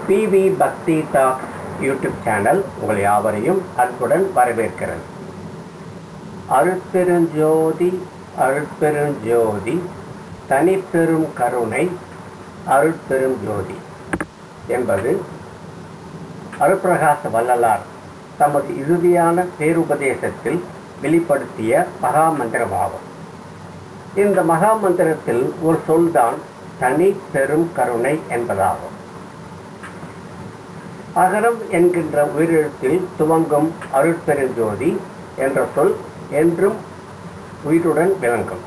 PV பக்தி talk YouTube channel உங்கள் யாவரையும் அன்புடன் வரவேற்கிறது அருட்பெருஞ்சோதி அருட்பெருஞ்சோதி தனிப்பெரும் கருணை அருட்பெரும் ஜோதி என்பது அருட்பிரகாச வள்ளலார் தமது இறுதியான பேருபதேசத்தில் வெளிப்படுத்திய மகாமந்திரமாகும் இந்த மகாமந்திரத்தில் ஒரு சொல்தான் தனி பெரும் கருணை என்பதாகும் அகரம் என்கின்ற உயிரெழுத்தில் துவங்கும் அருட்பெருஞ்சோதி என்ற சொல் என்றும் உயிருடன் விளங்கும்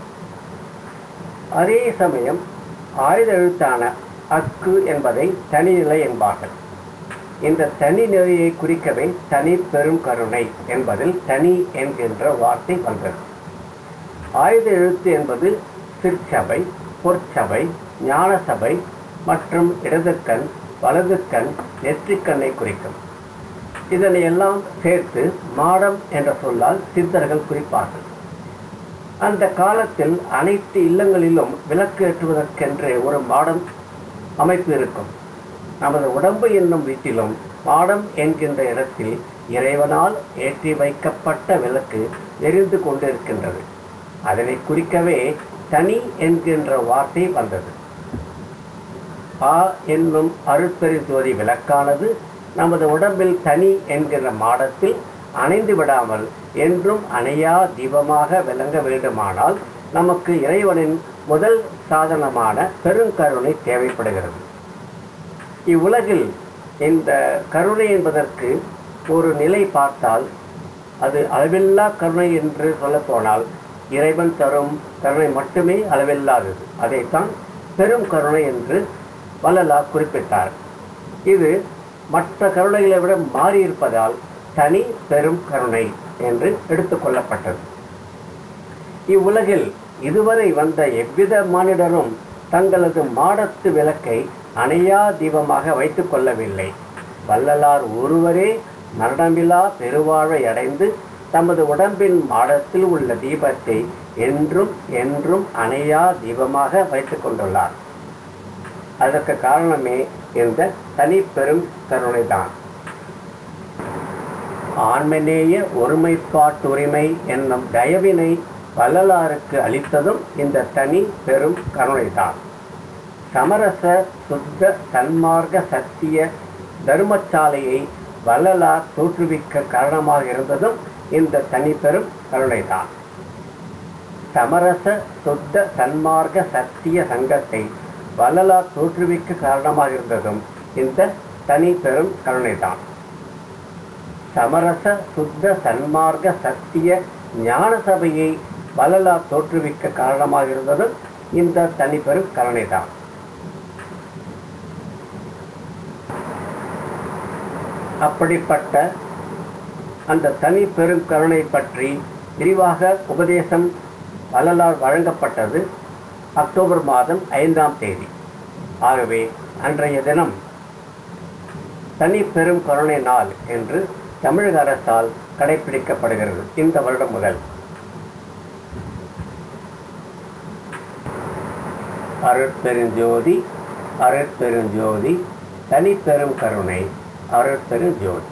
அதே சமயம் ஆயுத எழுத்தான அக்கு என்பதை தனிநிலை என்பார்கள் இந்த தனி நிலையை குறிக்கவே தனி பெரும் கருணை என்பதில் தனி என்கின்ற வார்த்தை வந்தது ஆயுத எழுத்து என்பது சிற்சபை பொற்சபை ஞான சபை மற்றும் இடதுக்கண் வலதுக்கண் நெற்றிக்கண்ணை குறிக்கும் இதனை எல்லாம் சேர்த்து மாடம் என்ற சொல்லால் சித்தர்கள் குறிப்பார்கள் அந்த காலத்தில் அனைத்து இல்லங்களிலும் விளக்கு ஏற்றுவதற்கென்று ஒரு மாடம் அமைப்பு இருக்கும் நமது உடம்பு என்னும் வீட்டிலும் மாடம் என்கின்ற இடத்தில் இறைவனால் ஏற்றி வைக்கப்பட்ட விளக்கு எரிந்து கொண்டிருக்கின்றது அதனை குறிக்கவே தனி என்கின்ற வார்த்தை வந்தது ஆ என்னும் அருட்பெருஞ்சோதி விளக்கானது நமது உடம்பில் தனி என்கிற மாடத்தில் அணைந்து விடாமல் என்றும் அணையா தீபமாக விளங்க வேண்டுமானால் நமக்கு இறைவனின் முதல் சாதனமான பெருங்கருணை தேவைப்படுகிறது இவ்வுலகில் இந்த கருணை என்பதற்கு ஒரு நிலை பார்த்தால் அது அளவில்லா கருணை என்று சொல்லப்போனால் இறைவன் தரும் கருணை மட்டுமே அளவில்லாதது அதைத்தான் பெரும் கருணை என்று வள்ளலார் குறிப்பிட்டார் இது மற்ற கருணைகளை விட மாறியிருப்பதால் தனி பெரும் கருணை என்று எடுத்துக்கொள்ளப்பட்டது இவ்வுலகில் இதுவரை வந்த எவ்வித மானிடரும் தங்களது மாடத்து விளக்கை அணையா தீபமாக வைத்து கொள்ளவில்லை வள்ளலார் ஒருவரே மரணமில்லா பெருவாழை அடைந்து தமது உடம்பின் மாடத்தில் உள்ள தீபத்தை என்றும் என்றும் அணையா தீபமாக வைத்து கொண்டுள்ளார் அதற்கு காரணமே இந்த தனி பெரும் கருணைதான் ஆண்மநேய ஒருமைப்பாட்டுரிமை என்னும் தயவினை வள்ளலாருக்கு அளித்ததும் இந்த தனி பெரும் கருணைதான் சமரச சுத்த சன்மார்க்க சத்திய தர்மசாலையை வள்ளலார் தோற்றுவிக்க காரணமாக இருந்ததும் இந்த தனி பெரும் கருணைதான் சமரச சுத்த சன்மார்க்க சத்திய சங்கத்தை வள்ளலார் தோற்றுவிக்க காரணமாக இருந்ததும் இந்த தனி பெரும் கருணைதான் சமரச சுத்த சன்மார்க்க சத்திய ஞான சபையை வள்ளலார் தோற்றுவிக்க காரணமாக இருந்ததும் இந்த தனி பெரும் கருணைதான் அப்படிப்பட்ட அந்த தனி பெரும் கருணை பற்றி விரிவாக உபதேசம் வள்ளலார் வழங்கப்பட்டது அக்டோபர் மாதம் ஐந்தாம் தேதி ஆகவே அன்றைய தினம் தனி பெரும் கருணை நாள் என்று தமிழக அரசால் கடைபிடிக்கப்படுகிறது இந்த வருடம் முதல் அருட்பெருஞ்சோதி அருட்பெருஞ்சோதி தனிப்பெரும் கருணை அருட்பெருஞ்சோதி